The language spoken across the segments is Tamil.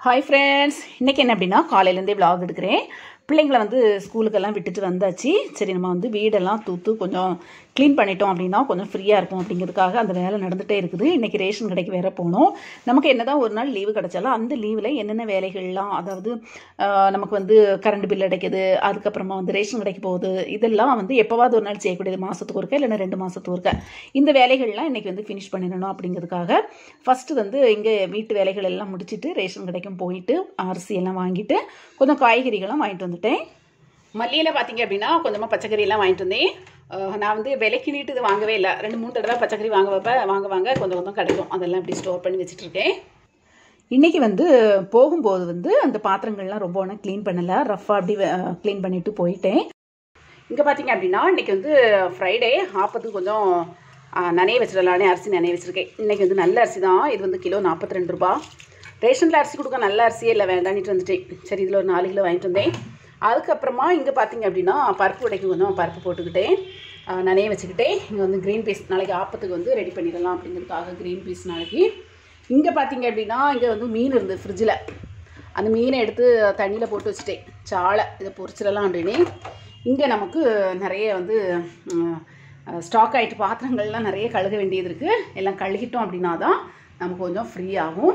ஹாய் ஃப்ரெண்ட்ஸ் இன்றைக்கி என்ன அப்படின்னா காலையிலேருந்தே vlog எடுக்கிறேன் பிள்ளைங்களை வந்து ஸ்கூலுக்கெல்லாம் விட்டுட்டு வந்தாச்சு சரி நம்ம வந்து வீடெல்லாம் தூத்து கொஞ்சம் க்ளீன் பண்ணிட்டோம் அப்படின்னா கொஞ்சம் ஃப்ரீயாக இருக்கும் அப்படிங்கிறதுக்காக அந்த வேலை நடந்துகிட்டே இருக்குது இன்றைக்கி ரேஷன் கடைக்கு வேற போகணும் நமக்கு என்னதான் ஒரு நாள் லீவு கிடைச்சாலும் அந்த லீவில் என்னென்ன வேலைகள்லாம் அதாவது ஆஹ், நமக்கு வந்து கரண்ட் பில் அடைக்குது அதுக்கப்புறமா வந்து ரேஷன் கடைக்கு போகுது இதெல்லாம் வந்து எப்போவாவது ஒரு நாள் செய்யக்கூடியது மாதத்துக்கு ஒருக்க இல்லைன்னா ரெண்டு மாதத்துக்கு ஒருக்க இந்த வேலைகள்லாம் இன்றைக்கி வந்து ஃபினிஷ் பண்ணிடணும் அப்படிங்கிறதுக்காக ஃபஸ்ட்டு வந்து இங்கே வீட்டு வேலைகள் எல்லாம் முடிச்சுட்டு ரேஷன் கடைக்கும் போயிட்டு அரிசி எல்லாம் வாங்கிட்டு கொஞ்சம் காய்கறிகளும் வாங்கிட்டு வந்துட்டேன் மல்லியில் பார்த்தீங்க அப்படின்னா கொஞ்சமாக பச்சைக்கறி எல்லாம் வாங்கிட்டு வந்தேன் அஹ் நான் வந்து விலைக்கு நீட்டு இது வாங்கவே இல்லை ரெண்டு மூணு தடவை பச்சைக்கறி வாங்க வைப்ப வாங்க வாங்க கொஞ்சம் கொஞ்சம் கிடைக்கும் அதெல்லாம் இப்படி ஸ்டோர் பண்ணி வச்சுட்டு இருக்கேன் இன்றைக்கி வந்து போகும்போது வந்து அந்த பாத்திரங்கள்லாம் ரொம்ப ஒன்றும் க்ளீன் பண்ணலை ரஃப்பாக அப்படி க்ளீன் பண்ணிட்டு போயிட்டேன் இங்கே பார்த்தீங்க அப்படின்னா இன்றைக்கி வந்து ஃப்ரைடே ஆப்பத்துக்கு கொஞ்சம் ஆ, நனைய வச்சிடலானே அரிசி நனைய வச்சுருக்கேன் இன்றைக்கி வந்து நல்ல அரிசி தான் இது வந்து கிலோ நாற்பத்தி ரெண்டு ரூபா ரேஷனில் அரிசி கொடுக்க நல்ல அரிசியே இல்லை வேண்டான்ட்டு வந்துட்டேன் சரி இதில் ஒரு நாலு கிலோ வாங்கிட்டு வந்தேன் அதுக்கப்புறமா இங்கே பார்த்தீங்க அப்படின்னா பருப்பு உடைக்கு கொஞ்சம் பருப்பு போட்டுக்கிட்டேன் ஆ, நனைய வச்சுக்கிட்டே இங்கே வந்து க்ரீன் பீஸ் நாளைக்கு ஆப்பத்துக்கு வந்து ரெடி பண்ணிடலாம் அப்படிங்கிறதுக்காக க்ரீன் பீஸ் நாளைக்கு இங்கே பார்த்தீங்க அப்படின்னா இங்கே வந்து மீன் இருந்தது ஃப்ரிட்ஜில் அந்த மீனை எடுத்து தண்ணியில் போட்டு வச்சுட்டேன் சாலை இதை பொரிச்சிடலாம் அப்படின்னு இங்கே நமக்கு நிறைய வந்து ஸ்டாக் ஆகிட்டு பாத்திரங்கள்லாம் நிறைய கழுக வேண்டியது இருக்குது எல்லாம் கழுகிட்டோம் அப்படின்னா தான் நமக்கு கொஞ்சம் ஃப்ரீ ஆகும்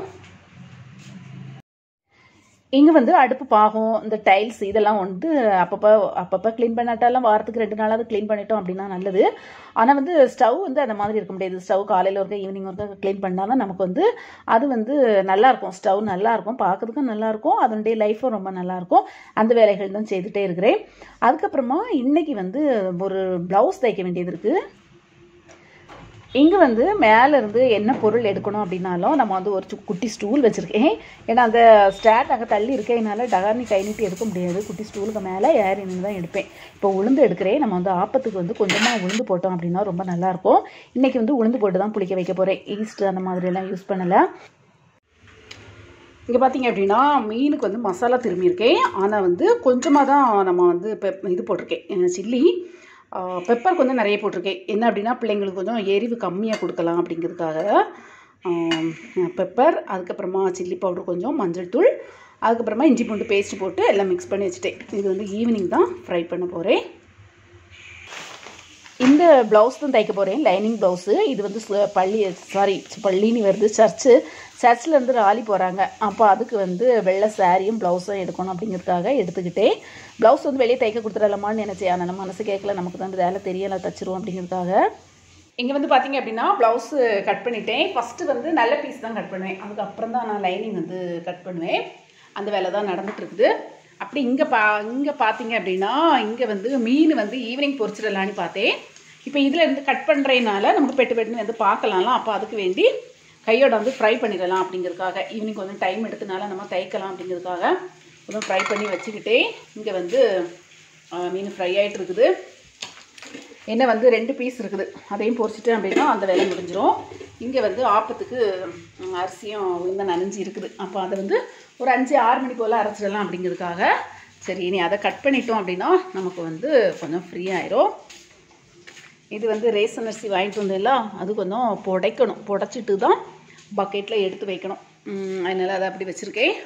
இங்கே வந்து அடுப்பு பாகம் இந்த டைல்ஸ் இதெல்லாம் வந்து அப்பப்போ அப்பப்போ க்ளீன் பண்ணாட்டாலும் வாரத்துக்கு ரெண்டு நாளாவது க்ளீன் பண்ணிட்டோம் அப்படின்னா நல்லது ஆனால் வந்து ஸ்டவ் வந்து அந்த மாதிரி இருக்க முடியாது ஸ்டவ் காலையில் ஒருக்க ஈவினிங் ஒருக்க க்ளீன் பண்ணால் தான் நமக்கு வந்து அது வந்து நல்லாயிருக்கும் ஸ்டவ் நல்லாயிருக்கும் பார்க்கறதுக்கும் நல்லாயிருக்கும் அதனுடைய லைஃப்பும் ரொம்ப நல்லாயிருக்கும் அந்த வேலைகள் தான் செய்துகிட்டே இருக்கிறேன் அதுக்கப்புறமா இன்னைக்கு வந்து ஒரு ப்ளவுஸ் தைக்க வேண்டியது இருக்குது இங்கே வந்து மேலே இருந்து என்ன பொருள் எடுக்கணும் அப்படின்னாலும் நம்ம வந்து ஒரு சு- குட்டி ஸ்டூல் வச்சுருக்கேன் ஏன்னா அந்த ஸ்டாண்ட் அங்கே தள்ளி இருக்கேனால டகார்னி கை நீட்டி எடுக்க முடியாது குட்டி ஸ்டூலுக்கு மேலே ஏறி நின்று தான் எடுப்பேன் இப்போ உளுந்து எடுக்கிறேன் நம்ம வந்து ஆப்பத்துக்கு வந்து கொஞ்சமாக உளுந்து போட்டோம் அப்படின்னா ரொம்ப நல்லாயிருக்கும் இன்றைக்கி வந்து உளுந்து போட்டு தான் புளிக்க வைக்க போகிறேன் ஈஸ்ட் அந்த மாதிரியெல்லாம் யூஸ் பண்ணலை இங்கே பார்த்தீங்க அப்படின்னா மீனுக்கு வந்து மசாலா திரும்பியிருக்கேன் ஆனால் வந்து கொஞ்சமாக தான் நம்ம வந்து பெப் இது போட்டிருக்கேன் சில்லி பெப்பர் கொஞ்சம் நிறைய போட்டிருக்கேன் என்ன அப்படின்னா பிள்ளைங்களுக்கு கொஞ்சம் எரிவு கம்மியாக கொடுக்கலாம் அப்படிங்கிறதுக்காக பெப்பர் அதுக்கப்புறமா சில்லி பவுடர் கொஞ்சம் மஞ்சள் தூள் அதுக்கப்புறமா இஞ்சி பூண்டு பேஸ்ட் போட்டு எல்லாம் மிக்ஸ் பண்ணி வச்சுட்டேன் இது வந்து ஈவினிங் தான் ஃப்ரை பண்ண போகிறேன் இந்த ப்ளவுஸ் தான் தைக்க போகிறேன் லைனிங் ப்ளவுஸு இது வந்து சு- பள்ளி சாரி பள்ளின்னு வருது சர்ச்சு சர்ச்சில் இருந்து ராலி போகிறாங்க அப்போ அதுக்கு வந்து வெள்ளை சாரியும் ப்ளவுஸும் எடுக்கணும் அப்படிங்கிறதுக்காக எடுத்துக்கிட்டேன் ப்ளவுஸ் வந்து வெளியே தைக்க கொடுத்துடலாமான்னு நினச்சேன் ஆனால் நம்ம மனசு கேட்கல நமக்கு தான் இந்த வேலை தெரியல தச்சிருவோம் அப்படிங்கிறதுக்காக இங்கே வந்து பார்த்தீங்க அப்படின்னா ப்ளவுஸு கட் பண்ணிட்டேன் ஃபஸ்ட்டு வந்து நல்ல பீஸ் தான் கட் பண்ணுவேன் அதுக்கப்புறம் தான் நான் லைனிங் வந்து கட் பண்ணுவேன் அந்த வேலை தான் நடந்துட்டு இருக்குது அப்படி இங்கே பா இங்கே பார்த்தீங்க அப்படின்னா இங்கே வந்து மீன் வந்து ஈவினிங் பொரிச்சிடலான்னு பார்த்தேன் இப்போ இதில் இருந்து கட் பண்ணுறதுனால நமக்கு பெட்டு பெட்டுன்னு வந்து பார்க்கலாம்ல அப்போ அதுக்கு வேண்டி கையோட வந்து ஃப்ரை பண்ணிடலாம் அப்படிங்கிறதுக்காக ஈவினிங் கொஞ்சம் டைம் எடுத்தனால நம்ம தைக்கலாம் அப்படிங்கிறதுக்காக கொஞ்சம் ஃப்ரை பண்ணி வச்சுக்கிட்டே இங்கே வந்து ஆ, மீன் ஃப்ரை ஆகிட்டு இருக்குது என்ன வந்து ரெண்டு பீஸ் இருக்குது அதையும் பொரிச்சிட்டேன் அப்படின்னா அந்த வேலை முடிஞ்சிரும் இங்கே வந்து ஆப்பத்துக்கு ம், அரிசியும் உளுந்த நனைஞ்சு இருக்குது அப்போ அதை வந்து ஒரு அஞ்சு ஆறு மணி போல் அரைச்சிடலாம் அப்படிங்கிறதுக்காக சரி இனி அதை கட் பண்ணிட்டோம் அப்படின்னா நமக்கு வந்து கொஞ்சம் ஃப்ரீ ஆயிரும் இது வந்து ரேசன் அரிசி வாங்கிட்டு வந்தேன்ல அது கொஞ்சம் புடைக்கணும் புடைச்சிட்டு தான் பக்கெட்டில் எடுத்து வைக்கணும் ம், அதனால அதை அப்படி வச்சுருக்கேன்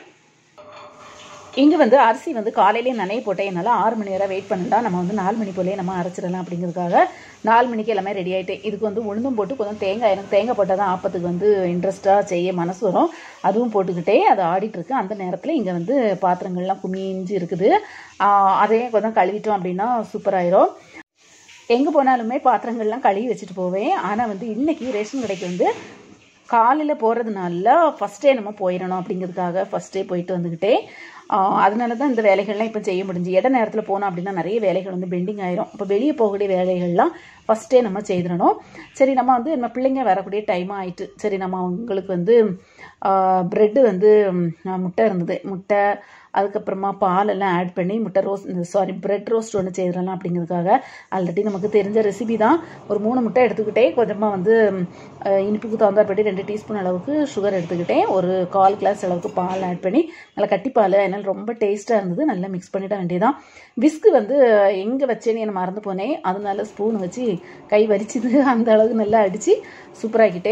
இங்கே வந்து அரிசி வந்து காலையிலேயே நனைய போட்டேன் என்னால் ஆறு மணி வரை வெயிட் பண்ணலாம் நம்ம வந்து நாலு மணி போலே நம்ம அரைச்சிடலாம் அப்படிங்கிறதுக்காக நாலு மணிக்கு எல்லாமே ரெடி ஆகிட்டேன் இதுக்கு வந்து உளுந்தும் போட்டு கொஞ்சம் தேங்காய் எனக்கு தேங்காய் போட்டால் தான் ஆப்பத்துக்கு வந்து இன்ட்ரெஸ்ட்டாக செய்ய மனசு வரும் அதுவும் போட்டுக்கிட்டே அது ஆடிட்டு இருக்கு அந்த நேரத்தில் இங்கே வந்து பாத்திரங்கள்லாம் குமிஞ்சு இருக்குது ஆஹ் அதையும் கொஞ்சம் கழுவிட்டோம் அப்படின்னா சூப்பராயிரும் எங்கே போனாலுமே பாத்திரங்கள்லாம் கழுவி வச்சுட்டு போவேன் ஆனால் வந்து இன்னைக்கு ரேஷன் கடைக்கு வந்து காலையில் போகிறதுனால ஃபஸ்ட்டே நம்ம போயிடணும் அப்படிங்கிறதுக்காக ஃபஸ்ட்டே போயிட்டு வந்துக்கிட்டே ஆஹ் அதனால தான் இந்த வேலைகள்லாம் இப்போ செய்ய முடிஞ்சு இட நேரத்தில் போனோம் அப்படின்னா நிறைய வேலைகள் வந்து பெண்டிங் ஆயிரும் இப்போ வெளியே போகக்கூடிய வேலைகள்லாம் ஃபஸ்ட்டே நம்ம செய்திடணும் சரி நம்ம வந்து நம்ம பிள்ளைங்க வரக்கூடிய டைம் ஆயிட்டு சரி நம்ம அவங்களுக்கு வந்து ப்ரெட்டு வந்து ம், முட்டை இருந்தது முட்டை அதுக்கப்புறமா பால் எல்லாம் ஆட் பண்ணி முட்டை ரோஸ்ட் சாரி பிரெட் ரோஸ்ட் ஒன்று செய்திடலாம் அப்படிங்கிறதுக்காக ஆல்ரெடி நமக்கு தெரிஞ்ச ரெசிபி தான் ஒரு மூணு முட்டை எடுத்துக்கிட்டே கொஞ்சமாக வந்து ம், அஹ், இனிப்புக்கு தகுந்தாற்படி ரெண்டு டீஸ்பூன் அளவுக்கு சுகர் எடுத்துக்கிட்டேன் ஒரு கால் கிளாஸ் அளவுக்கு பால் ஆட் பண்ணி நல்லா கட்டி பால் அதனால் ரொம்ப டேஸ்ட்டாக இருந்தது நல்லா மிக்ஸ் பண்ணிட வேண்டியதான் விஸ்கு வந்து எங்கே வச்சேன்னு எனக்கு மறந்து போனேன் அதனால ஸ்பூன் வச்சு கை வரிச்சுது அந்த அளவுக்கு நல்லா அடித்து சூப்பராகிட்டேன்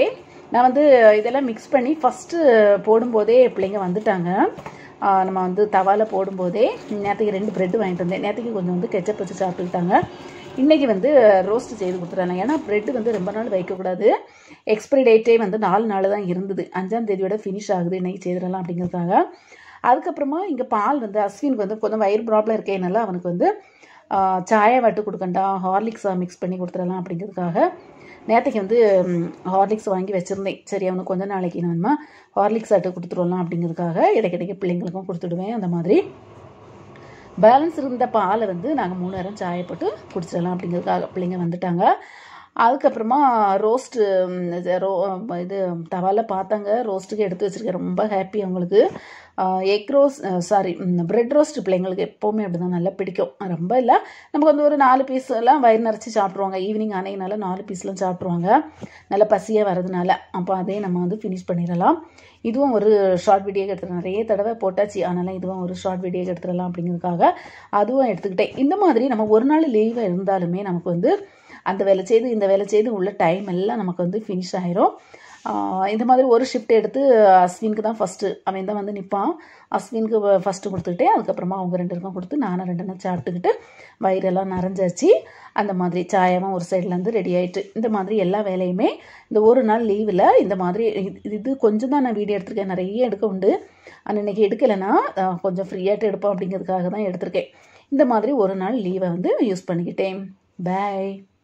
நான் வந்து இதெல்லாம் மிக்ஸ் பண்ணி ஃபஸ்ட்டு போடும்போதே பிள்ளைங்க வந்துட்டாங்க ஆ, நம்ம வந்து தவாவில் போடும்போதே நேற்றுக்கு ரெண்டு பிரெட் வாங்கிட்டு வந்தேன் நேற்றுக்கு கொஞ்சம் வந்து கெச்சப் வச்சு சாப்பிட்டுக்கிட்டாங்க இன்றைக்கி வந்து ரோஸ்ட் செய்து கொடுத்துறாங்க ஏன்னா பிரெட் வந்து ரொம்ப நாள் வைக்கக்கூடாது எக்ஸ்பிரி டேட்டே வந்து நாலு நாள் தான் இருந்தது அஞ்சாம் தேதியோட ஃபினிஷ் ஆகுது இன்றைக்கி செய்திடலாம் அப்படிங்கிறதுக்காக அதுக்கப்புறமா இங்கே பால் வந்து அஸ்வினுக்கு வந்து கொஞ்சம் வயிறு ப்ராப்ளம் இருக்கேனால அவனுக்கு வந்து ஆ, சாயை வட்டு கொடுக்கண்டா ஹார்லிக்ஸை மிக்ஸ் பண்ணி கொடுத்துடலாம் அப்படிங்கிறதுக்காக நேற்றுக்கு வந்து ம், ஹார்லிக்ஸ் வாங்கி வச்சுருந்தேன் சரி அவனுக்கு கொஞ்ச நாளைக்கு வேணுமா ஹார்லிக்ஸ் அட்டு கொடுத்துடலாம் அப்படிங்கிறதுக்காக இடைக்கிடைக்கு பிள்ளைங்களுக்கும் கொடுத்துடுவேன் அந்த மாதிரி பேலன்ஸ் இருந்த பாலை வந்து நாங்கள் மூணு நேரம் சாயை போட்டு குடிச்சிடலாம் அப்படிங்கிறதுக்காக பிள்ளைங்க வந்துட்டாங்க அதுக்கப்புறமா ரோஸ்ட்டு ரோ இது தவாவில் பார்த்தாங்க ரோஸ்ட்டுக்கு எடுத்து வச்சுருக்கேன் ரொம்ப ஹாப்பி அவங்களுக்கு egg roast sorry bread roast பிள்ளைங்களுக்கு எப்போவுமே அப்படி தான் நல்லா பிடிக்கும் ரொம்ப இல்லை நமக்கு வந்து ஒரு நாலு பீஸ் எல்லாம் வயிறு நிறச்சி சாப்பிட்ருவாங்க ஈவினிங் ஆனதுனால நாலு பீஸ்லாம் சாப்பிட்ருவாங்க நல்லா பசியாக வரதுனால அப்போ அதே நம்ம வந்து ஃபினிஷ் பண்ணிடலாம் இதுவும் ஒரு ஷார்ட் வீடியோ எடுத்துருக்கேன் நிறைய தடவை போட்டாச்சு ஆனாலும் இதுவும் ஒரு ஷார்ட் வீடியோ எடுத்துடலாம் அப்படிங்கிறதுக்காக அதுவும் எடுத்துக்கிட்டேன் இந்த மாதிரி நம்ம ஒரு நாள் லீவாக இருந்தாலுமே நமக்கு வந்து அந்த வேலை செய்து இந்த வேலை செய்து உள்ள டைம் எல்லாம் நமக்கு வந்து ஃபினிஷ் ஆயிரும் ஆஹ் இந்த மாதிரி ஒரு ஷிஃப்ட் எடுத்து அஸ்வினுக்கு தான் ஃபஸ்ட்டு அவன் தான் வந்து நிற்பான் அஸ்வினுக்கு ஃபஸ்ட்டு கொடுத்துக்கிட்டே அதுக்கப்புறமா அவங்க ரெண்டு பேருக்கும் கொடுத்து நானும் ரெண்டு எண்ணம் சாப்பிட்டுக்கிட்டு வயிறெல்லாம் நிறைஞ்சாச்சு அந்த மாதிரி சாயமாக ஒரு சைட்லேருந்து ரெடி ஆயிட்டு இந்த மாதிரி எல்லா வேலையுமே இந்த ஒரு நாள் லீவில் இந்த மாதிரி இது இது கொஞ்சம் தான் நான் வீடியோ எடுத்திருக்கேன் நிறைய எடுக்க உண்டு ஆனால் இன்றைக்கி எடுக்கலைன்னா ஆஹ் கொஞ்சம் ஃப்ரீயாகிட்டு எடுப்போம் அப்படிங்கிறதுக்காக தான் எடுத்திருக்கேன் இந்த மாதிரி ஒரு நாள் லீவை வந்து யூஸ் பண்ணிக்கிட்டேன் பாய்